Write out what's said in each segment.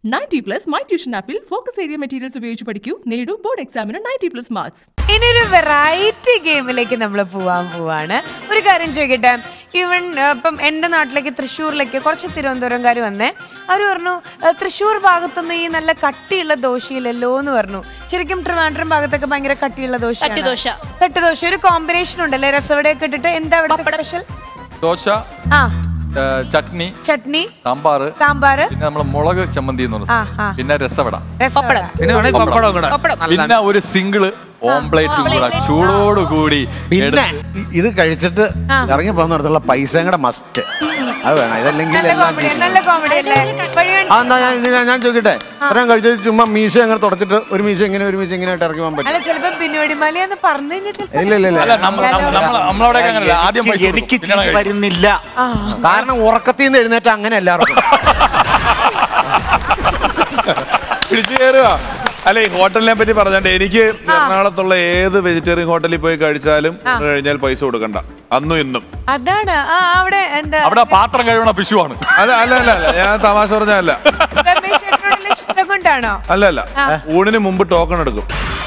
Ninety plus my tuition ആപ്പിൽ focus area materials ഉപയോഗിച്ച് പഠിക്കൂ നേടൂ ബോർഡ് എക്സാമിന് നയൻറ്റി പ്ലസ് മാർക്സ് ഇനിയൊരു വെറൈറ്റി ഗെയിമിലേക്ക് നമ്മൾ പോവാൻ പോവാണ് ഒരു കാര്യം ചോദിക്കട്ടെ ഈവൻ ഇപ്പം എൻ്റെ നാട്ടിലേക്ക് തൃശ്ശൂരിലേക്ക് കുറച്ച് തിരുവനന്തപുരംകാർ വന്നേ അവർ പറഞ്ഞു "ഏ, തൃശ്ശൂർ ഭാഗത്തുനിന്ന് ഈ നല്ല കട്ടിയുള്ള ദോശയില്ലല്ലോ എന്ന് പറഞ്ഞു ശരിക്കും ട്രിവാൻഡ്രം ഭാഗത്തൊക്കെ ഭയങ്കര കട്ടിയുള്ള ദോശ തട്ടുദോശ. തട്ടുദോശ ഒരു കോമ്പിനേഷൻ ഉണ്ടല്ലേ രസവടയൊക്കെ ഇട്ടിട്ട് എന്താ അവിടെ സ്പെഷ്യൽ ദോശ ആ ഏ, ചട്നി ചട്നി സാമ്പാറ് സാമ്പാറ് പിന്നെ നമ്മള് മുളക് ചമ്മന്തി എന്ന് ആ, പറഞ്ഞു ആ. പിന്നെ രസവട രസവട പിന്നെ വേണേ പപ്പടം കൂടെ പപ്പടം. പിന്നെ ഒരു സിംഗിള് ഓംപ്ലേറ്റും കൂടെ ചൂടോട് കൂടി പിന്നെ ഇ- ഇത് കഴിച്ചിട്ട് ഇറങ്ങി പോകുന്നിടത്തുള്ള പൈസയും കൂടെ മസ്റ്റ് അത് വേണം ഇതല്ലെങ്കിൽ നല്ല എല്ലാം കോമഡി ചീത്ത. നല്ല കോമഡി അല്ലേ വഴി കണ്ട്- അതെന്താ ഞാൻ ഇത് ഞാൻ- ഞാൻ ചോദിക്കട്ടെ ഇത്രയും കഴിച്ചത് ചുമ്മാ മീശ അങ്ങനെ തുടച്ചിട്ട് ഒരു മീശ ഇങ്ങനെ ഒരു മീശ ഇങ്ങനെ ആയിട്ട് ഇറങ്ങി പോകാൻ പറ്റും അല്ല ചിലപ്പോ പിന്നോടിമാലി എന്ന് പറഞ്ഞു കഴിഞ്ഞാൽ ചിലപ്പോ ഇല്ല ഇല്ല അല്ല ഇല്ല നമ്മ- നമ്മ- നമ്മള് നമ്മളവിടെ അങ്ങനെയല്ല ആദ്യം പൈസ എനിക്ക് കൊടുക്കും, ചിരി പിന്നെ കഴിക്കും. വരുന്നില്ല കാരണം ഉറക്കത്തിൽ നിന്ന് എഴുന്നേറ്റ് അങ്ങനെ എല്ലാവർക്കും പിടിച്ചു കയറുക അല്ല ഈ ഹോട്ടലിനെ പറ്റി പറഞ്ഞോണ്ട് എനിക്ക് എറണാകുളത്തുള്ള ഏത് വെജിറ്റേറിയൻ ഹോട്ടലിൽ പോയി കഴിച്ചാലും ഊണ് കഴിഞ്ഞാൽ പൈസ കൊടുക്കണ്ട അന്നും ഇന്നും അതാണ് ആ അവിടെ എന്താ അവിടെ പാത്രം കഴിവണ പിശുവാണ് അല്ല അല്ല അല്ല അല്ല ഞാൻ തമാശ പറഞ്ഞല്ല രമേശ് ചേട്ടനോടുള്ള ഇഷ്ടം കൊണ്ടാണോ അല്ല അല്ല ഊണിന് മുമ്പ് ടോക്കൺ എടുക്കും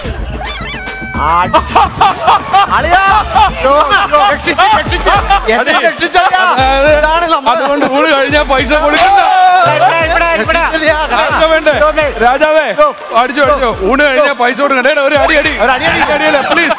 ആടി. അളിയാ, യ്യോ, യ്യോ, രക്ഷിച്ച്, രക്ഷിച്ച്. എന്നെ രക്ഷിച്ചളിയാ. ഇതാണ് നമ്മുടെ- അതുകൊണ്ട് ഊണ് കഴിഞ്ഞാൽ പൈസ കൊടുക്കണ്ട രക്ഷിച്ചളിയാ, ആർക്കാ വേണ്ടേ രാജാവേ അടിച്ചോ അടിച്ചോ ഊണ് കഴിഞ്ഞാൽ പൈസ കൊടുക്കണ്ട എടാ, ഒരു അടി അടി ഒരു അടി, അടി. അടിയല്ലേ പ്ലീസ്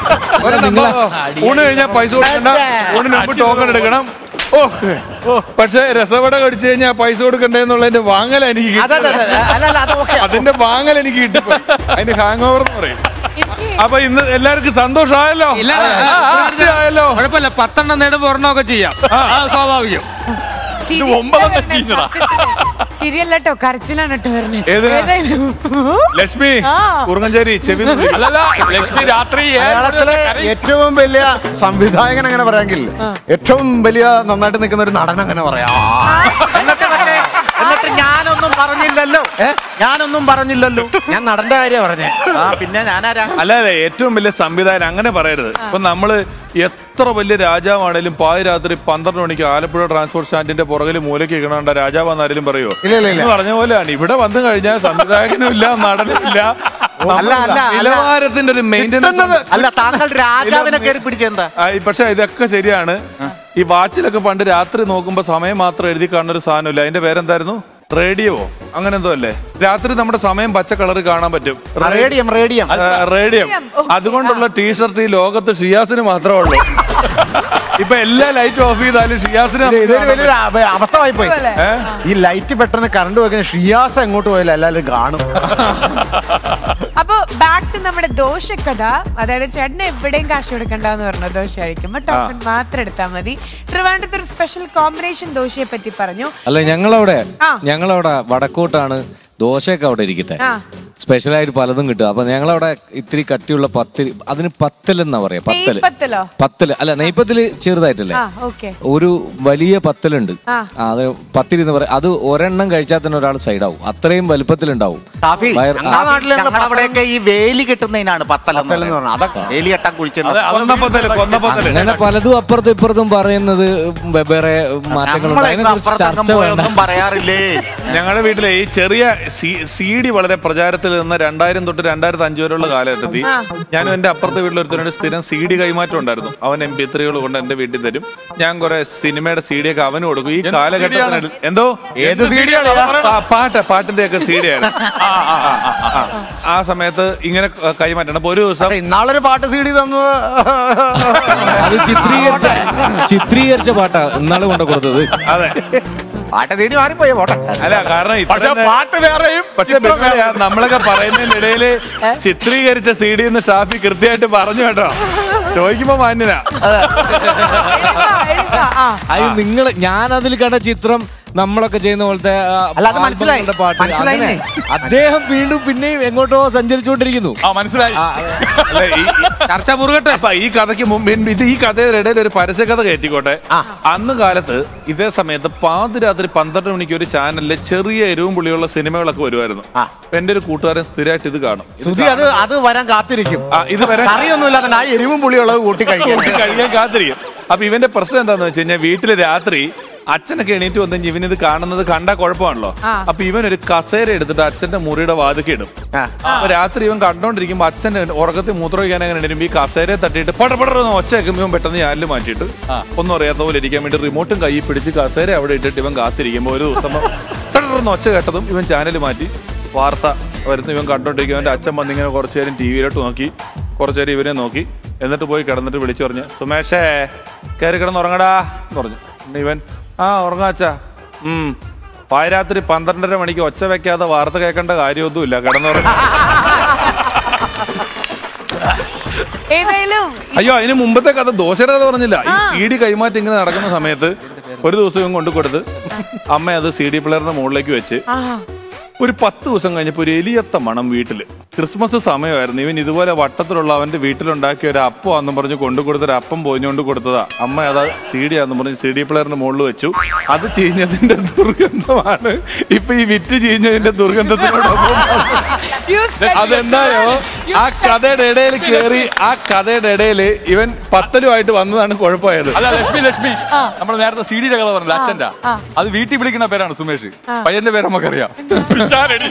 ഊണ് കഴിഞ്ഞാൽ പൈസ കൊടുക്കണ്ട ഊണിന് മുമ്പ് ടോക്കൺ എടുക്കണം ഓ പക്ഷെ രസവട കടിച്ചു കഴിഞ്ഞാൽ പൈസ കൊടുക്കണ്ടേ എന്നുള്ളതിന്റെ വാങ്ങല എനിക്ക് അതെ, അതെ, കിട്ടിയത്. അതെ. അല്ല, അല്ല, അത് okay. അതിന്റെ വാങ്ങൽ എനിക്ക് കിട്ടിപ്പോയി അതിന് ഹാങ് ഓവർ എന്ന് പറയും എനിക്ക് അപ്പൊ ഇന്ന് എല്ലാവർക്കും സന്തോഷമായല്ലോ ഇല്ല. ആയല്ലോ കുഴപ്പമില്ല പത്തെണ്ണം നേടുമ്പോ ഒരെണ്ണമൊക്കെ ചെയ്യാം ആ, സ്വാഭാവികം ചിരി ഒമ്പതെണ്ണം വരണേ, ചീഞ്ഞതാ. സത്യത്തില്. ചിരിയല്ല കേട്ടോ കരച്ചിലാണ് കേട്ടോ വരുന്നത് ഏതിനാ? ഏതായാലും. ലക്ഷ്മി ആ. കുറുങ്ങഞ്ചേരി ചെവി അല്ലല്ല ലക്ഷ്മി രാത്രി ഏഴ് മലയാളത്തിലെ ഏറ്റവും വലിയ സംവിധായകൻ അങ്ങനെ പറയാമെങ്കിൽ ഏറ്റവും വലിയ നന്നായിട്ട് നിൽക്കുന്ന ഒരു നടൻ അങ്ങനെ പറയാം എന്നിട്ട് പക്ഷേ എന്നിട്ട് ഞാനൊന്നും പറഞ്ഞില്ലല്ലോ ഞാനൊന്നും പറഞ്ഞില്ലല്ലോ ഞാൻ നടന്റെ കാര്യം പറഞ്ഞേ ആ പിന്നെ ഞാനാരാ അല്ല അല്ല ഏറ്റവും വലിയ സംവിധാനം അങ്ങനെ പറയരുത് ഇപ്പൊ നമ്മള് എത്ര വലിയ രാജാവാണേലും പാതി രാത്രി പന്ത്രണ്ട് മണിക്ക് ആലപ്പുഴ ട്രാൻസ്പോർട്ട് സ്റ്റാൻഡിന്റെ പുറകിൽ മൂലയ്ക്ക് ഇക്കണണ്ട രാജാവാന്ന് ആരെങ്കിലും പറയോ ഇല്ല, ഇല്ല, ഇല്ല. എന്ന് പറഞ്ഞ പോലെയാണ് ഇവിടെ വന്നു കഴിഞ്ഞാൽ സംവിധായകനും ഇല്ല നടനും ഇല്ല അല്ല അല്ല അല്ല നിലവാരത്തിന്റെ ഒരു മെയിൻ്റെനൻസ് അല്ല താങ്കൾ രാജാവിനെ കയറി പിടിച്ചെന്താ പക്ഷെ ഇതൊക്കെ ശരിയാണ് ഈ വാച്ചിലൊക്കെ പണ്ട് രാത്രി നോക്കുമ്പോ സമയം മാത്രം എഴുതി കാണുന്ന ഒരു സാധനമില്ല അതിന്റെ പേരെന്തായിരുന്നു റേഡിയോ അങ്ങനെ എന്തോ അല്ലേ രാത്രി നമ്മുടെ സമയം പച്ച കളർ കാണാൻ പറ്റും റേഡിയം റേഡിയം ആ, റേഡിയം അതുകൊണ്ടുള്ള ടീഷർട്ട് ഈ ലോകത്ത് ഷിയാസിന് മാത്രമേ ഉള്ളൂ ഇപ്പൊ എല്ലാ ലൈറ്റും ഓഫ് ചെയ്താലും ഷിയാസിന് ഇത് നമുക്ക് ഇതൊരു കാണാൻ വലിയൊരു അബ- അബദ്ധമായി പോയി അല്ലേ? ഈ ലൈറ്റ് പെട്ടെന്ന് കറണ്ട് വെക്കുന്ന ഷിയാസ് എങ്ങോട്ട് പോയാലും എല്ലാവരും കാണും അപ്പൊ ബാക്ക് ടു നമ്മുടെ ദോശക്കഥ അതായത് ചേട്ടന് എവിടെയും കാശ് കൊടുക്കണ്ടെന്ന് പറഞ്ഞു ദോശ കഴിക്കുമ്പോ ടോക്കൺ മാത്രം എടുത്താൽ മതി ട്രിവാൻഡ്രത്ത് ഒരു സ്പെഷ്യൽ കോമ്പിനേഷൻ ദോശയെ പറ്റി പറഞ്ഞു അല്ല ഞങ്ങളവിടെ ആ. ഞങ്ങളവിടെ വടക്കോട്ടാണ് ദോശയൊക്കെ അവിടെ ഇരിക്കട്ടെ ആ. സ്പെഷ്യലായിട്ട് പലതും കിട്ടും അപ്പൊ ഞങ്ങളവിടെ ഇത്തിരി കട്ടിയുള്ള പത്തിരി അതിന് പത്തൽ എന്നാ പറയാ പത്തല് നെയ്പ്പത്തലോ പത്തല് അല്ല നെയ്പ്പത്തില് ചെറുതായിട്ടല്ലേ ആ ഓക്കെ ഒരു വലിയ പത്തലുണ്ട് ആ. ആ, അത് പത്തിരി എന്ന് പറയാം അത് ഒരെണ്ണം കഴിച്ചാൽ തന്നെ ഒരാൾ സൈഡാവും അത്രയും വലുപ്പത്തിലുണ്ടാവും കാഫി വയർ- ആ നാട്ടിലെ ഞങ്ങൾ അവിടെയൊക്കെ ഈ വേലി കെട്ടുന്നതിനാണ് പത്തലെന്ന് പത്തലെന്ന് പറഞ്ഞത്. അതൊക്കെ- പറയുന്നത്. വേലി കെട്ടാൻ കുഴിച്ചിട്ടുണ്ട് കൊന്നപ്പത്തല് കൊന്നപ്പത്തല് അങ്ങനെ പലതും അപ്പുറത്തും ഇപ്പുറത്തും പറയുന്നത് വെവ്വേറെ മാറ്റങ്ങളുണ്ട് അതിനെ നമ്മളൊക്കെ കുറിച്ച് ചർച്ച അപ്പുറത്തൊന്നും വേണ്ട പോയൊന്നും പറയാറില്ലേ ഞങ്ങളുടെ വീട്ടിലെ ഈ ചെറിയ സി ഡി വളരെ പ്രചാരത്തിൽ നിന്ന് രണ്ടായിരം തൊട്ട് രണ്ടായിരത്തി അഞ്ചു വരെയുള്ള കാലഘട്ടത്തിൽ ഞാനും എന്റെ അപ്പുറത്തെ വീട്ടിലൊരുത്തരുടെ സ്ഥിരം സി ഡി കൈമാറ്റം ഉണ്ടായിരുന്നു അവൻ എം പി ത്രീകൾ കൊണ്ട് എന്റെ വീട്ടിൽ തരും ഞാൻ കുറെ സിനിമയുടെ സി ഡി ഒക്കെ അവന് കൊടുക്കും ഈ കാലഘട്ടത്തിൽ എന്തോ ഏത് CD യാണ്? പാ- പാട്ട് പാട്ടിന്റെ ഒക്കെ സി ഡി ആണ് ആ, ആ, ആ, ആ, ആ. ആ സമയത്ത് ഇങ്ങനെ കൈമാറ്റണം അപ്പൊ ഒരു ദിവസം പക്ഷേ ഇന്നാളൊരു പാട്ട് സി ഡി തന്നത് അത് ചിത്രീകരിച്ച ചിത്രീകരിച്ച പാട്ടാ ഇന്നാള് കൊണ്ട കൊടുത്തത് അതെ പാട്ട് സി ഡി മാറിപ്പോയി പോട്ടെ അല്ല കാരണം ഇത്ര പക്ഷെ നേ- പാട്ട് വേറെയും പക്ഷെ ബെന്മണിയാ, നമ്മളൊക്കെ പറയുന്നതിന്റെ ഇടയില് ചിത്രീകരിച്ച സി ഡി എന്ന് ഷാഫി കൃത്യമായിട്ട് പറഞ്ഞു കേട്ടോ ചോദിക്കുമ്പോ മാന്യനാ അത് നിങ്ങൾ ഞാൻ അതിൽ കണ്ട ചിത്രം നമ്മളൊക്കെ ചെയ്യുന്ന പോലത്തെ ആ, അല്ല, അത് മനസ്സിലായി. ആൽബങ്ങളുടെ പാട്ട് മനസ്സിലായിന്നേ. അങ്ങനെ അദ്ദേഹം വീണ്ടും പിന്നെയും എങ്ങോട്ടോ സഞ്ചരിച്ചുകൊണ്ടിരിക്കുന്നു ആ മനസ്സിലായി അല്ല, ഈ- ഈ- ചർച്ച മുറുകട്ടെ അപ്പൊ ഈ കഥയ്ക്ക് മുമ്പ് ഇത് ഈ കഥയുടെ ഇടയിൽ ഒരു പരസ്യകഥ കയറ്റിക്കോട്ടെ അന്ന് കാലത്ത് ഇതേ സമയത്ത് പാതിരാത്രി പന്ത്രണ്ട് മണിക്ക് ഒരു ചാനലിലെ ചെറിയ എരിവും പുളിയുള്ള സിനിമകളൊക്കെ വരുമായിരുന്നു അപ്പൊ എന്റെ ഒരു കൂട്ടുകാരൻ സ്ഥിരമായിട്ട് ഇത് കാണും ഇത് സുധി അത് അത് വരാൻ കാത്തിരിക്കും ആ, ഇത് വരെ കറിയൊന്നുമില്ലാതെ ആ എരിവും പുളിയുള്ളത് കൂട്ടി കഴിക്കും കഴിയാൻ കാത്തിരിക്കും അപ്പൊ ഇവന്റെ പ്രശ്നം എന്താന്ന് വെച്ച് കഴിഞ്ഞാൽ വീട്ടില് രാത്രി അച്ഛനൊക്കെ എണീറ്റ് വന്നു കഴിഞ്ഞ് ഇവനിത് കാണുന്നത് കണ്ടാ കുഴപ്പമാണല്ലോ അപ്പൊ ഇവൻ ഒരു കസേര എടുത്തിട്ട് അച്ഛന്റെ മുറിയുടെ വാതിക്ക് ഇടും അപ്പൊ രാത്രി ഇവൻ കണ്ടോണ്ടിരിക്കുമ്പോ അച്ഛൻ ഉറക്കത്തിൽ മൂത്രം ഒഴിക്കാൻ അങ്ങനെ ഇടുമ്പോ ഈ കസേരയെ തട്ടിയിട്ട് പടപടന്ന് ഒച്ച വെക്കുമ്പോ ഇവൻ പെട്ടെന്ന് ഞാനിൽ മാറ്റിയിട്ട് ഒന്നും അറിയാത്ത പോലെ ഇരിക്കാൻ വേണ്ടി റിമോട്ടും കൈ പിടിച്ച് കസേര അവിടെ ഇട്ടിട്ട് ഇവൻ കാത്തിരിക്കുമ്പോ ഒരു ദിവസം പടപടന്ന് ഒച്ച കേട്ടതും ഇവൻ ചാനൽ മാറ്റി വാർത്ത വരുന്ന ഇവൻ കണ്ടോണ്ടിരിക്കും അവന്റെ അച്ഛൻ വന്ന് ഇങ്ങനെ കുറച്ചു നേരം ടി വിയിലോട്ട് നോക്കി കുറച്ചു നേരം ഇവനെ നോക്കി എന്നിട്ട് പോയി കിടന്നിട്ട് വിളിച്ചു പറഞ്ഞു സുമേഷേ കയറി കിടന്നുറങ്ങടാ എന്ന് പറഞ്ഞു പിന്നെ ഇവൻ ആ ഉറങ്ങാച്ചാ ഉം പായരാത്രി പന്ത്രണ്ടര മണിക്ക് ഒച്ച വെക്കാതെ വാർത്ത കേൾക്കേണ്ട കാര്യമൊന്നുമില്ല കിടന്നുറങ്ങ ഏതായാലും അയ്യോ അതിന് മുമ്പത്തെ കഥ ദോശയുടെ കഥ പറഞ്ഞില്ല ഈ സി ഡി കൈമാറ്റം ഇങ്ങനെ നടക്കുന്ന സമയത്ത് ഒരു ദിവസം ഇവൻ കൊണ്ടു കൊടുത്ത് അമ്മ അത് സി ഡി പ്ലെയറിന്റെ മുകളിലേക്ക് വെച്ച് ഒരു പത്ത് ദിവസം കഴിഞ്ഞപ്പോ ഒരു എലിയത്ത മണം വീട്ടില് ക്രിസ്മസ് സമയമായിരുന്നു ഇവൻ ഇതുപോലെ വട്ടത്തിലുള്ള അവന്റെ വീട്ടിലുണ്ടാക്കിയ ഒരു അപ്പം ആന്നും പറഞ്ഞ് കൊണ്ടു കൊടുത്തൊരു അപ്പം പോഞ്ഞുകൊണ്ട് കൊടുത്തതാ അമ്മ അതാ സി ഡി ആന്ന് പറഞ്ഞ് സി ഡി പ്ലെയറിന്റെ മുകളിൽ വെച്ചു അത് ചീഞ്ഞതിന്റെ ദുർഗന്ധമാണ് ഇപ്പൊ ഈ വിറ്റ് ചീഞ്ഞതിന്റെ ദുർഗന്ധത്തിനോടൊപ്പം you said അതെന്തായോ ആ കഥയുടെ ഇടയിൽ കയറി ആ കഥയുടെ ഇടയിൽ ഇവൻ പത്തലുമായിട്ട് വന്നതാണ് കുഴപ്പമായത് അല്ല ലക്ഷ്മി ലക്ഷ്മി നമ്മൾ നേരത്തെ സി ഡിയുടെ കഥ പറഞ്ഞില്ല അച്ഛന്റെ അത് വീട്ടിൽ വിളിക്കുന്ന പേരാണ് സുമേഷ് പയ്യന്റെ പേര് നമുക്കറിയാം പിഷാരടി.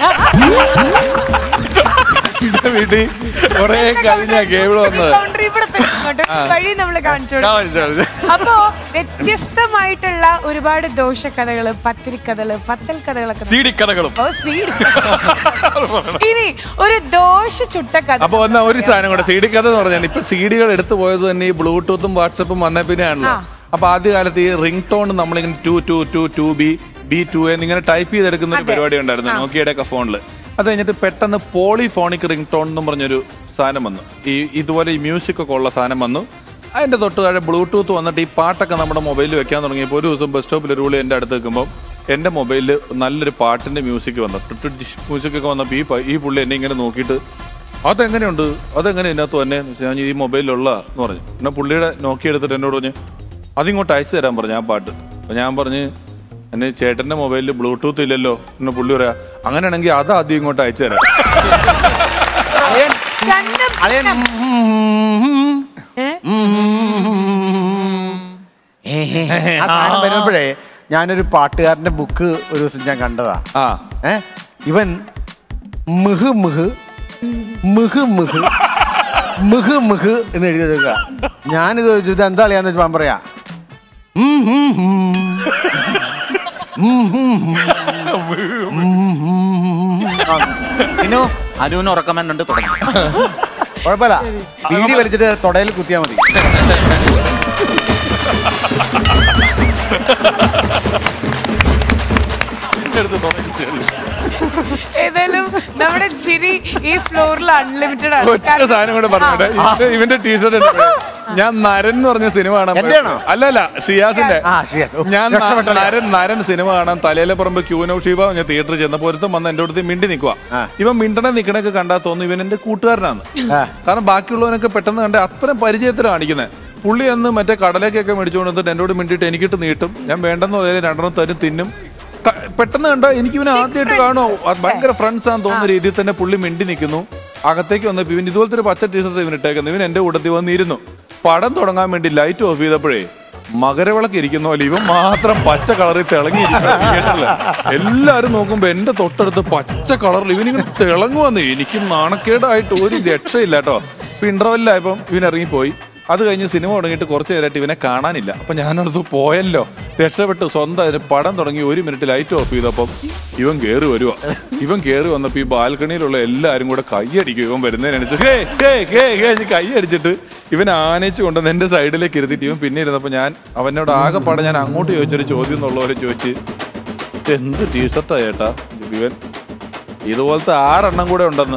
എന്റെ വീട്ടിൽ കുറെ കഴിഞ്ഞ കേബിൾ വന്നത് boundary ഇവിടെ തരും ഇങ്ങോട്ട്. വഴി നമ്മൾ കാണിച്ചു കൊടുക്കും. ആ, മനസ്സിലായി. അപ്പോ വ്യത്യസ്തമായിട്ടുള്ള ഒരുപാട് ദോഷക്കഥകള് പത്തിരിക്കഥകള് പത്തൽ കഥകളൊക്കെ സി ഡി കഥകളും ഓ, CD. ഇനി ഒരു ദോശ ചുട്ട കഥ അപ്പൊ ഒന്ന് ഒരു സാധനം കൂടെ സി ഡി കഥ എന്ന് പറഞ്ഞാൽ ഇപ്പൊ സി ഡികൾ എടുത്തു പോയത് തന്നെ ഈ ബ്ലൂടൂത്തും വാട്സപ്പും വന്ന പിന്നെയാണല്ലോ അപ്പൊ ആദ്യകാലത്ത് ഈ റിംഗ് ടോൺ നമ്മളിങ്ങനെ two two two two B B two എന്നിങ്ങനെ ടൈപ്പ് ചെയ്തെടുക്കുന്ന ഒരു പരിപാടി ഉണ്ടായിരുന്നു നോക്കിയുടെ ഒക്കെ ഫോണിൽ അത് കഴിഞ്ഞിട്ട് പെട്ടെന്ന് പോളിഫോണിക് റിംഗ് ടോൺ എന്നും പറഞ്ഞൊരു സാധനം വന്നു ഈ ഇതുപോലെ ഈ മ്യൂസിക് ഒക്കെ ഉള്ള സാധനം വന്നു അതിന്റെ തൊട്ട് താഴെ ബ്ലൂടൂത്ത് വന്നിട്ട് ഈ പാട്ടൊക്കെ നമ്മുടെ മൊബൈലിൽ വെക്കാൻ തുടങ്ങിയപ്പോൾ ഒരു ദിവസം ബസ് സ്റ്റോപ്പിൽ ഒരു വിളി എൻ്റെ അടുത്ത് നിൽക്കുമ്പോൾ എൻ്റെ മൊബൈലിൽ നല്ലൊരു പാട്ടിന്റെ മ്യൂസിക് വന്നു മ്യൂസിക് ഒക്കെ വന്നപ്പോൾ ഈ പ- ഈ പുള്ളി എന്നെ ഇങ്ങനെ നോക്കിയിട്ട് അതെങ്ങനെയുണ്ട് അതെങ്ങനെ ഇതിനകത്ത് തന്നെ എന്ന് വെച്ചാൽ ഞാൻ ഈ മൊബൈലിലുള്ള എന്ന് പറഞ്ഞു പിന്നെ പുള്ളിയുടെ നോക്കി എടുത്തിട്ട് എന്നോട് പറഞ്ഞു അതിങ്ങോട്ട് അയച്ചു തരാൻ പറഞ്ഞു ആ പാട്ട് അപ്പൊ ഞാൻ പറഞ്ഞ് എന്നെ ചേട്ടന്റെ മൊബൈലിൽ ബ്ലൂടൂത്ത് ഇല്ലല്ലോ എന്ന് പുള്ളി പറയാ അങ്ങനെയാണെങ്കിൽ അത് ആദ്യം ഇങ്ങോട്ട് അയച്ചു തരാം അളിയൻ ചന്നം അളിയൻ ഏ? ആ സാധനം വരുമ്പോഴേ ഞാനൊരു പാട്ടുകാരന്റെ ബുക്ക് ഒരു ദിവസം ഞാൻ കണ്ടതാ ആ ഏ ഇവൻ മിഹ് മിഹ് മിഹ് മിഹ് മിഹ് മിഹ് എന്ന് എഴുതി വെക്കുക ഞാനിത് ചോദിച്ചു, ഇത് എന്താ കളിയാന്ന് വെച്ചാൽ ഞാൻ പറയാ ഉം, ഉം, ഉം. ഉം, ഉം, ഉം. ഉം, ഉം, ഉം. ആ, ഇനു അനുവിന് ഉറക്കമെന്നുണ്ട് തുടങ്ങി കുഴപ്പമില്ല ബീഡി വലിച്ചിട്ട് തൊടയിൽ കുത്തിയാ മതി ഏതായാലും നമ്മുടെ ചിരി ഈ ഫ്ലോറിൽ അൺലിമിറ്റഡ് ആണ് ഒറ്റ സാധനം കൂടെ പറഞ്ഞോട്ടെ ഇവന്റെ- ഇവന്റെ ടീഷർട്ട് ഞാൻ നരൻ എന്ന് പറഞ്ഞ സിനിമ കാണാൻ പോയപ്പോ- എന്റെയാണോ? അല്ലല്ല ഷിയാസിന്റെ ആ, ഷിയാസ്. ഓ, ഞാൻ ന- രക്ഷപ്പെട്ടല്ലോ. നരൻ നരൻ സിനിമ കാണാൻ തലയിലെ പറമ്പ് ക്യൂനോ ഷീബ ഞാൻ തിയേറ്ററിൽ ചെന്നപ്പോ ഒരുത്തം വന്ന് എന്റെ അടുത്ത് മിണ്ടി നിൽക്കുക ഇവൻ മിണ്ടണ നിക്കണൊക്കെ കണ്ടാ തോന്നുന്നു ഇവൻ എന്റെ കൂട്ടുകാരനാണ് കാരണം ബാക്കിയുള്ളവനൊക്കെ പെട്ടെന്ന് കണ്ട അത്രയും പരിചയത്തിലാണ് കാണിക്കുന്നത് പുള്ളി അന്ന് മറ്റേ കടലേക്കൊക്കെ മേടിച്ചുകൊണ്ട് വന്നിട്ട് എന്നോട് മിണ്ടിട്ട് എനിക്കിട്ട് നീട്ടും ഞാൻ വേണ്ടെന്ന് പറയാൻ രണ്ടെണ്ണം തരും തിന്നും ക- പെട്ടെന്ന് കണ്ട എനിക്ക് ഇവനെ ആദ്യമായിട്ട് കാണുമോ അത് ഭയങ്കര ഫ്രണ്ട്സ് ആണെന്ന് തോന്നുന്ന രീതിയിൽ തന്നെ പുള്ളി മിണ്ടി നിൽക്കുന്നു അകത്തേക്ക് വന്നപ്പോ ഇവൻ ഇതുപോലത്തെ ഒരു പച്ച ടീഷർട്ട് ഇവൻ ഇട്ടേക്കുന്നു ഇവൻ എന്റെ കൂട്ടത്തിൽ വന്നിരുന്നു പടം തുടങ്ങാൻ വേണ്ടി ലൈറ്റ് ഓഫ് ചെയ്തപ്പോഴേ മകരവിളക്ക് ഇരിക്കുന്ന പോലെ ഇവൻ മാത്രം പച്ച കളറിൽ തിളങ്ങിയിരിക്കുന്നു എല്ലാരും നോക്കുമ്പോ എന്റെ തൊട്ടടുത്ത് പച്ച കളറിൽ ഇവനിങ്ങനെ തിളങ്ങുവന്ന് എനിക്ക് നാണക്കേടായിട്ട് ഒരു രക്ഷയില്ല കേട്ടോ ഇപ്പൊ ഇന്റർവെല്ലായപ്പം ഇവൻ ഇറങ്ങിപ്പോയി അത് കഴിഞ്ഞ് സിനിമ തുടങ്ങിയിട്ട് കുറച്ച് നേരമായിട്ട് ഇവനെ കാണാനില്ല അപ്പൊ ഞാനടുത്ത് പോയല്ലോ രക്ഷപ്പെട്ട് സ്വന്തം അതിന് പടം തുടങ്ങി ഒരു മിനിറ്റ് ലൈറ്റ് ഓഫ് ചെയ്തപ്പം ഇവൻ കേറി വരുക ഇവൻ കേറി വന്നപ്പോ ഈ ബാൽക്കണിയിലുള്ള എല്ലാരും കൂടെ കൈയടിക്കും ഇവൻ വരുന്നതിനനുസരിച്ച് ഹേ ഹേ ഹേ ഹേ എന്ന് കൈ അടിച്ചിട്ട് ഇവൻ ആനയിച്ചു കൊണ്ടുവന്ന് എന്റെ സൈഡിലേക്ക് ഇരുത്തിയിട്ട് ഇവൻ പിന്നെ ഇരുന്നപ്പോ ഞാൻ അവനോട് ആകെ പാടെ ഞാൻ അങ്ങോട്ട് ചോദിച്ചൊരു ചോദ്യം എന്നുള്ള പോലെ ചോദിച്ച് എന്ത് ടീഷർട്ടാ ചേട്ടാ ഇവൻ ഇതുപോലത്തെ ആറെണ്ണം കൂടെ ഉണ്ടെന്ന്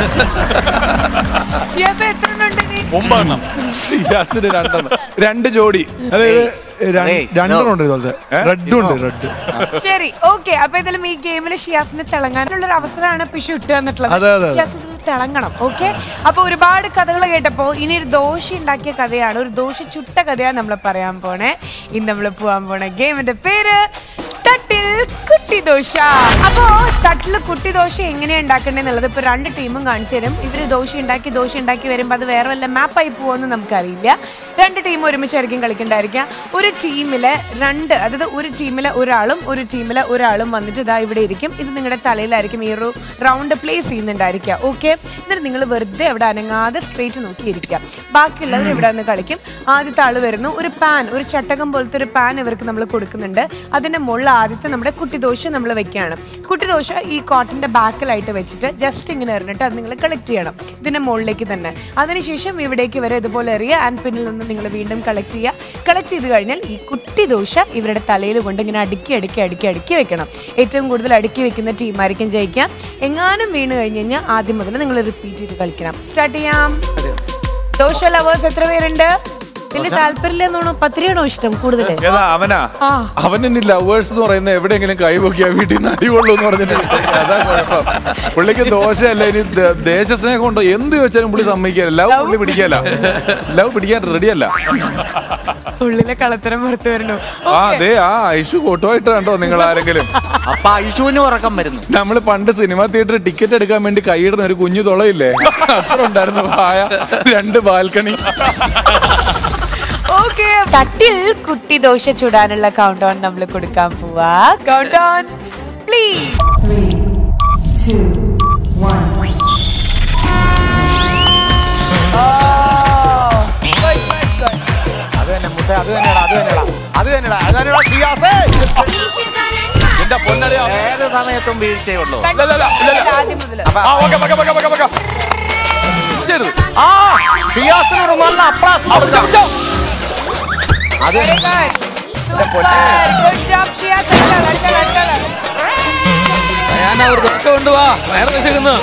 ഷിയാസ് എത്ര ഉണ്ട് ഇനി? ഒമ്പതെണ്ണം ഷിയാസിന് രണ്ടെണ്ണം രണ്ട് ജോഡി അതായത് ര- ഏയ്, രണ്ടെണ്ണം no. ഉണ്ട് ഇതുപോലത്തെ റെഡും ഉണ്ട് റെഡ് ശരി ഓക്കെ അപ്പൊ ഏതായാലും ഈ ഗെയിമിൽ ഷിയാസിന് തിളങ്ങാനുള്ള ഒരു അവസരമാണ് പിഷു ഇട്ട് തന്നിട്ടുള്ളത് അതെ, അതെ, അതെ. ഷിയാസ് ഇതിൽ തിളങ്ങണം ഓക്കെ അപ്പൊ ഒരുപാട് കഥകൾ കേട്ടപ്പോ ഇനി ഒരു ദോശ ഉണ്ടാക്കിയ കഥയാണ് ഒരു ദോശ ചുട്ട കഥയാണ് നമ്മൾ പറയാൻ പോണേ ഇന്ന് നമ്മൾ പോവാൻ പോണ ഗെയിമിന്റെ പേര് തട്ടിൽ കുട്ടി ദോശ അപ്പോ തട്ടില് കുട്ടി ദോശ എങ്ങനെയാ ഉണ്ടാക്കണ്ടെന്നുള്ളത് ഇപ്പൊ രണ്ട് ടീമും കാണിച്ചു തരും ഇവര് ദോശ ഉണ്ടാക്കി ദോശ ഉണ്ടാക്കി വരുമ്പോ അത് വേറെ വല്ല മാപ്പായി പോകുമെന്ന് നമുക്കറിയില്ല രണ്ട് ടീം ഒരുമിച്ചായിരിക്കും കളിക്കണ്ടായിരിക്കാം ഒരു ടീമില് രണ്ട് അതായത് ഒരു ടീമിലെ ഒരാളും ഒരു ടീമിലെ ഒരാളും വന്നിട്ട് ഇതാ ഇവിടെ ഇരിക്കും ഇത് നിങ്ങളുടെ തലയിലായിരിക്കും ഈ ഒരു റൗണ്ട് പ്ലേസ് ചെയ്യുന്നുണ്ടായിരിക്കുക ഓക്കെ എന്നിട്ട് നിങ്ങൾ വെറുതെ അവിടെ അനങ്ങാതെ സ്ട്രേറ്റ് നോക്കിയിരിക്കുക ബാക്കിയുള്ളവർ ഇവിടെ നിന്ന് കളിക്കും ആദ്യത്തെ ആള് വരുന്നു ഒരു പാൻ ഒരു ചട്ടകം പോലത്തെ ഒരു പാൻ ഇവർക്ക് നമ്മൾ കൊടുക്കുന്നുണ്ട് അതിന്റെ മുകളിൽ ആദ്യത്തെ നമ്മുടെ കുട്ടിദോശ നമ്മൾ വെക്കുകയാണ് കുട്ടിദോശ ഈ കോട്ടന്റെ ബാക്കിലായിട്ട് വെച്ചിട്ട് ജസ്റ്റ് ഇങ്ങനെ എറിഞ്ഞിട്ട് അത് നിങ്ങൾ കളക്ട് ചെയ്യണം ഇതിന്റെ മുകളിലേക്ക് തന്നെ അതിനുശേഷം ഇവിടേക്ക് വരെ ഇതുപോലെ എറിയുക ആൻഡ് പിന്നിൽ നിന്ന് നിങ്ങൾ വീണ്ടും കളക്ട് ചെയ്യുക കളക്ട് ചെയ്ത് കഴിഞ്ഞാൽ ഈ കുട്ടി ദോശ ഇവരുടെ തലയിൽ കൊണ്ട് ഇങ്ങനെ അടുക്കി അടുക്കി അടുക്കി അടുക്കി വെക്കണം ഏറ്റവും കൂടുതൽ അടുക്കി വെക്കുന്ന ടീമായിരിക്കും ജയിക്കുക എങ്ങാനും വീണ് കഴിഞ്ഞ് കഴിഞ്ഞാൽ ആദ്യം മുതൽ നിങ്ങൾ റിപ്പീറ്റ് ചെയ്ത് കളിക്കണം സ്റ്റാർട്ട് ചെയ്യാം ദോശ ലവേഴ്സ് എത്ര പേരുണ്ട് വലിയ താല്പര്യമില്ലെന്ന് തോന്നുന്നു പത്തിരിയാണോ ഇഷ്ടം കൂടുതൽ ഏതാ അവനാ ആ. അവൻ ലവേഴ്സ് എന്ന് പറയുന്ന എവിടെയെങ്കിലും കൈവക്കിയാ വീട്ടിൽ നിന്ന് അടികൊള്ളൂ എന്ന് പറഞ്ഞിട്ട് അതാ കുഴപ്പം പുള്ളിക്ക് ദോശയല്ല ഇനി ദ- ദേശസ്നേഹം ഉണ്ടോ എന്ത് ചോദിച്ചാലും പുള്ളി സമ്മതിക്കാല്ല ലവ് പുള്ളി പിടിക്കല ലവ് പിടിക്കാൻ റെഡിയല്ല ഉള്ളിലെ കളത്തരം പുറത്തു വരണു ആ അതെ ആ ഐഷു ഫോട്ടോയിട്ട് കണ്ടോ നിങ്ങൾ ആരെങ്കിലും അപ്പൊ ഐഷുവിന് ഉറക്കം വരുന്നു നമ്മൾ പണ്ട് സിനിമ തിയേറ്ററിൽ ടിക്കറ്റ് എടുക്കാൻ വേണ്ടി കൈയിടുന്ന ഒരു കുഞ്ഞു തുളയില്ലേ അത്ര ഉണ്ടായിരുന്നു പായ രണ്ട് ബാൽക്കണി ഓക്കെ തട്ടിൽ കുട്ടി ദോശ ചുടാനുള്ള കൗണ്ട് ഓൺ നമ്മൾ കൊടുക്കാൻ പോവാ കൗണ്ട് ഓൺ പ്ലീസ് അത് തന്നെ മുട്ട അത് തന്നെയാടാ അത് തന്നെയാടാ അത് തന്നെയാടാ അത് തന്നെയാടാ ഷിയാസേ എന്റെ പൊന്നടിയാ ഏത് സമയത്തും വീഴ്ചയുള്ളൂ ആദ്യം മുതൽ അപ്പൊ ആ okay okay okay okay okay ചെയ്തു ആ ഷിയാസിന് ഒരു നല്ല അപ്ലാസ് കൊടുക്കാം അത് എന്റെ പൊന്നേ. ഞാൻ അവർ ദോശ കൊണ്ടുപോവാ വയറ് വെച്ചേക്കുന്നു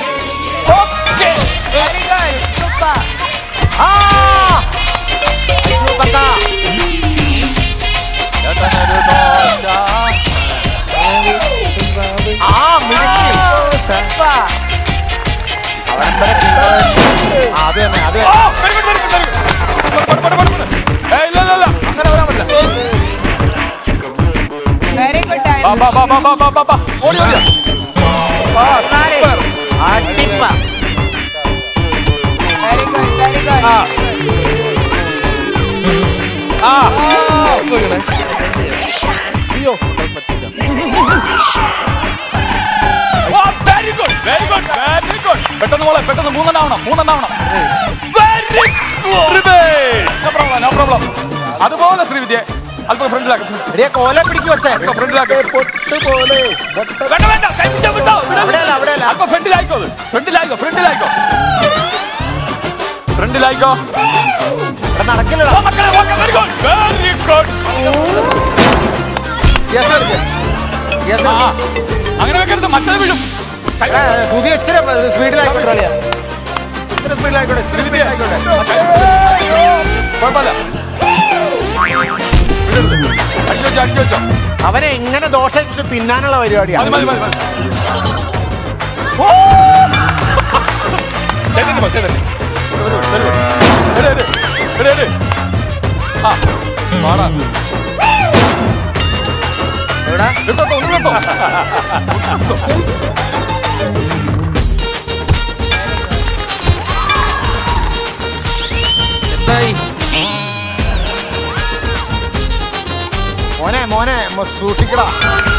ആ ഐഷു പക്ക. ആ മിടുക്കി അവിടെ വരെ പിന്തുടരുന്നു. ആ, അത് തന്നെ അത് തന്നെ. ഏയ് ഇല്ല ഇല്ല ഇല്ല അങ്ങനെ വരാൻ പറ്റില്ല വെരി ഗുഡ് ബാ ബാ ബാ ബാ ബാ ബാ ബാ ബാ ഓടി ഓടി ആ സൂപ്പർ അടിപ്പ. വെരി ഗുഡ് വെരി ഗുഡ് ആ ആ very good very good very good പെട്ടെന്ന് മോളെ പെട്ടെന്ന് മൂന്നെണ്ണാവണം മൂന്നെണ്ണാവണം very good no problem no problem അതുപോലെ ശ്രീവിദ്യ അല്പം ഫ്രണ്ടിലാക്കും എടിയെ കോലെ പിടിക്ക് പക്ഷേ ഫ്രണ്ടിലാക്കും പൊട്ടുപോലെ വേണ്ട വേണ്ട കൈ പിടിച്ചോ വിട്ടോ അവിടെയല്ല, അവിടെയല്ല. അല്പം ഫ്രണ്ടിലായിക്കോ അത്. ഫ്രണ്ടിലായിക്കോ ഫ്രണ്ടിലായിക്കോ ഫ്രണ്ടിലായിക്കോ ഇവിടെ നടക്കില്ലടാ ഓ മക്കളെ okay very good very good yes എടുക്ക്. യെസ് ആ എടുക്ക്. അങ്ങനെ വെക്കരുത് മറ്റേത് വീഴും കൈ- ഏ, സുധി ഇച്ചിരി സ്പീഡിലായിക്കോട്ടെ അളിയാ. ഇച്ചിരി സ്പീഡിലായിക്കോട്ടെ ഇച്ചിരി സ്പീഡിലായിക്കോട്ടെ കുഴപ്പമില്ല വിടരുത്. അടിച്ചു വെച്ചോ അടിച്ചു വെച്ചോ അവനെ എങ്ങനെ ദോശ ഇട്ടിട്ട് തിന്നാനുള്ള മതി പരിപാടിയാണ് മതി മതി മതി ഓ! ചെയ്തിട്ട് പോ, ചെയ്തിട്ട്. വരൂ, വരൂ, വരൂ. വരൂ, വരൂ. വരൂ, വരൂ. ആ, വാടാ. എവിടാ എടുത്തോ, ഒന്ന് എടുത്തോ. ഒന്ന് എടുത്തോ. എന്തായി മോനെ മോനെ മോ- സൂക്ഷിക്കടാ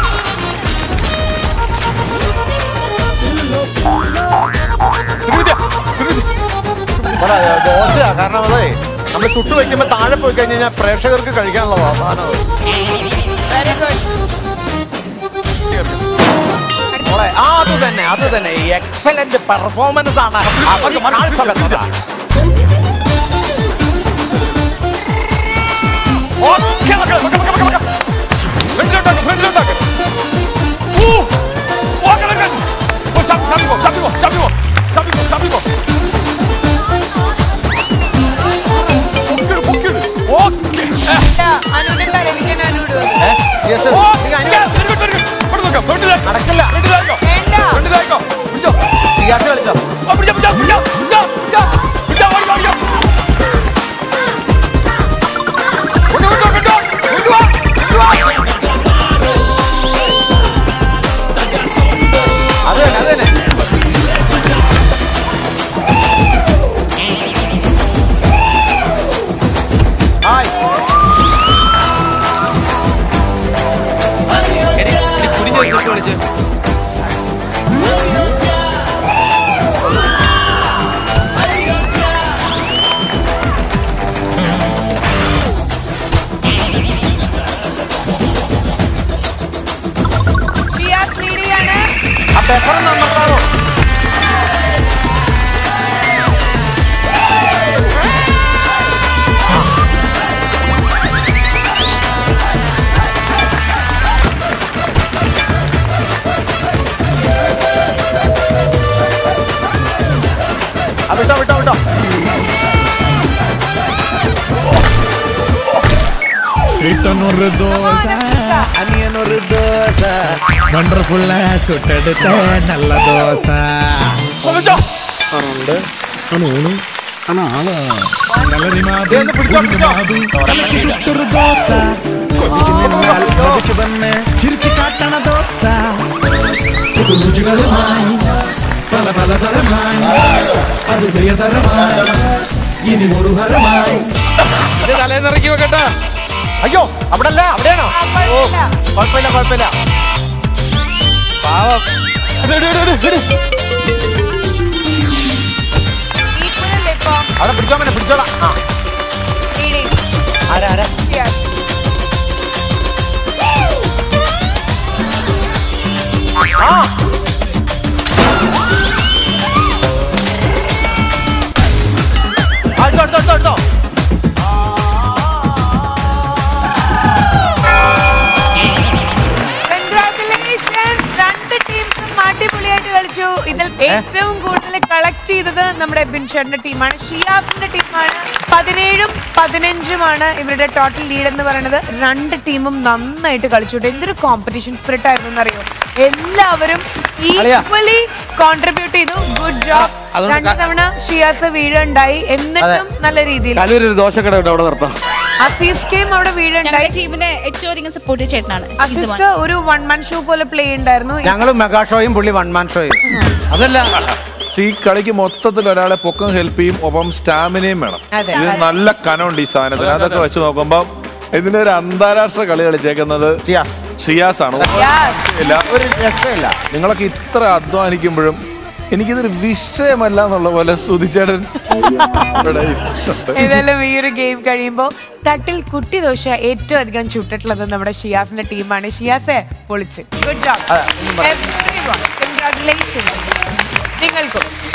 ശ്രീവിദ്യ, ശ്രീവിദ്യ. ഇവിടെ ദോശയാ കാരണം അതെ നമ്മൾ ചുട്ടു വെക്കുമ്പോ താഴെ പോയി കഴിഞ്ഞ് കഴിഞ്ഞാൽ പ്രേക്ഷകർക്ക് കഴിക്കാനുള്ള സാധനം അത്. വെരി ഗുഡ് മോളെ ആ അത് തന്നെ അത് തന്നെ എക്സലന്റ് പെർഫോമൻസ് ആണ് അവർ കാഴ്ചവെച്ചത്. ഓക്കേ, മക്കളെ, മക്കളെ, മക്കളെ, മക്കളെ. ഫ്രണ്ടിലോട്ടാക്ക്, ഫ്രണ്ടിലോട്ടാക്ക്. ഊ, ഓക്കേ, മക്കളെ. ഓ, ഷാപ്പി, ഷാപ്പി പോ, ഷാപ്പി പോ, ഷാപ്പി പോ, ഷാപ്പി പോ, ഷാപ്പി പോ. പൊക്കിയിട്, പൊക്കിയിട്. ഓക്കേ. ഏ, അനുവിന്റെ തലയിലേക്ക് അനുവിടുക Yes, sir. ഓക്കേ, നിങ്ങൾ very അനു- good, very good. ഇവിടെ നോക്കാം, ഫ്രണ്ടിലാക്ക്. നടക്കില്ല ഫ്രണ്ടിലാക്കോ, വേണ്ട ഫ്രണ്ടിലാക്കോ. പിടിച്ചോ. ഇയാൾക്ക് കളിച്ചോ ആ, പിടിച്ചോ, പിടിച്ചോ, പിടിച്ചോ, പിടിച്ചോ, പിടിച്ചോ. പിടിച്ചോ, ഓടിക്കോ, ഓടിക്കോ. കൊണ്ടു, കൊണ്ടു, കൊണ്ടു. കൊണ്ടുവാ, കൊണ്ടുവാ. ഏട്ടനൊരു ദോശ അനിയനൊരു ദോശ വണ്ടർഫുള്ള ചുട്ടെടുത്ത നല്ല ദോശ ചുട്ടൊരു ദോശ കൊതിച്ചു നിന്നാൽ കൊതിച്ചു തന്നെ ചിരിച്ചു കാട്ടണ ദോശ രുചികളുമായി പല പലതരമായി അത് പ്രിയതരമായി ഇനി ഒരു ഹരമായി ഇത് തലേന്നിറക്കി വെക്കട്ടെ അയ്യോ അവിടെ അല്ല അവിടെയാണോ ഓ കുഴപ്പമില്ല കുഴപ്പമില്ല പാവം Equal അല്ലേ ഇപ്പൊ? അവിടെ പിടിച്ചോ മനെ പിടിച്ചോളാം ആ Leading. ആരാ ആരാ Yes. ആ അടുത്തോ അടുത്തോ അടുത്തോ അടുത്തോ Congratulations. രണ്ട് ടീംസും അടിപൊളിയായിട്ട് കളിച്ചു ഇതിൽ ഏറ്റവും കൂടുതൽ കളക്ട് ചെയ്തത് നമ്മുടെ ബിൻഷറിന്റെ ടീമാണ് ഷിയാസിന്റെ ടീമാണ് പതിനേഴും പതിനഞ്ചുമാണ് ഇവരുടെ ടോട്ടൽ ലീഡ് എന്ന് പറയുന്നത് രണ്ട് ടീമും നന്നായിട്ട് കളിച്ചു എന്തൊരു കോമ്പറ്റീഷൻ സ്പിരിറ്റ് ആയിരുന്നു എന്നറിയോ എല്ലാവരും ഈക്വലി കോൺട്രിബ്യൂട്ട് ചെയ്തു ഗുഡ് ജോബ് അതുകൊണ്ട് രണ്ട് തവണ ഷിയാസ് വീഴുണ്ടായി എന്നിട്ടും നല്ല രീതിയിൽ കലൂരൊരു ദോശക്കട ഉണ്ട് അവിടെ നിർത്താം അസീസ്കയും അവിടെ വീഴുണ്ടായി ഞങ്ങളുടെ ടീമിനെ ഏറ്റവും അധികം സപ്പോർട്ട് ചേട്ടനാണ് അസീസ്ക ഒരു വൺ മാൻ ഷോ പോലെ പ്ലേ ഉണ്ടായിരുന്നു ഞങ്ങൾ മെഗാ ഷോയും പുള്ളി വൺ മാൻ ഷോയും അതല്ല പക്ഷെ ഈ കളിക്ക് മൊത്തത്തിൽ ഒരാളെ പൊക്കം ഹെൽപ്പ് ചെയ്യും ഒപ്പം സ്റ്റാമിനയും വേണം അതെ. ഇത് നല്ല കനമുണ്ട് ഈ സാധനത്തിന് അതൊക്കെ വെച്ച് നോക്കുമ്പോ ഇതിന്റെ ഒരു അന്താരാഷ്ട്ര കളി കളിച്ചേക്കുന്നത് ഷിയാസ് ഷിയാസ് ആണ് Yes. ഇല്ല ഒരു രക്ഷയില്ല നിങ്ങളൊക്കെ ഇത്ര അധ്വാനിക്കുമ്പോഴും എനിക്കിതൊരു വിഷയമല്ല എന്നുള്ള പോലെ സുധിച്ചേട്ടൻ ഇവിടെ ഇരുന്നുണ്ട്. ഏതായാലും ഈ ഒരു ഗെയിം കഴിയുമ്പോൾ തട്ടിൽ കുട്ടി ദോശ ഏറ്റവും അധികം ചുട്ടിട്ടുള്ളത് നമ്മുടെ ഷിയാസിന്റെ ടീമാണ് ഷിയാസെ പൊളിച്ച് ഗുഡ് ജോബ് കൺഗ്രാറ്റുലേഷൻസ് നിങ്ങൾക്കും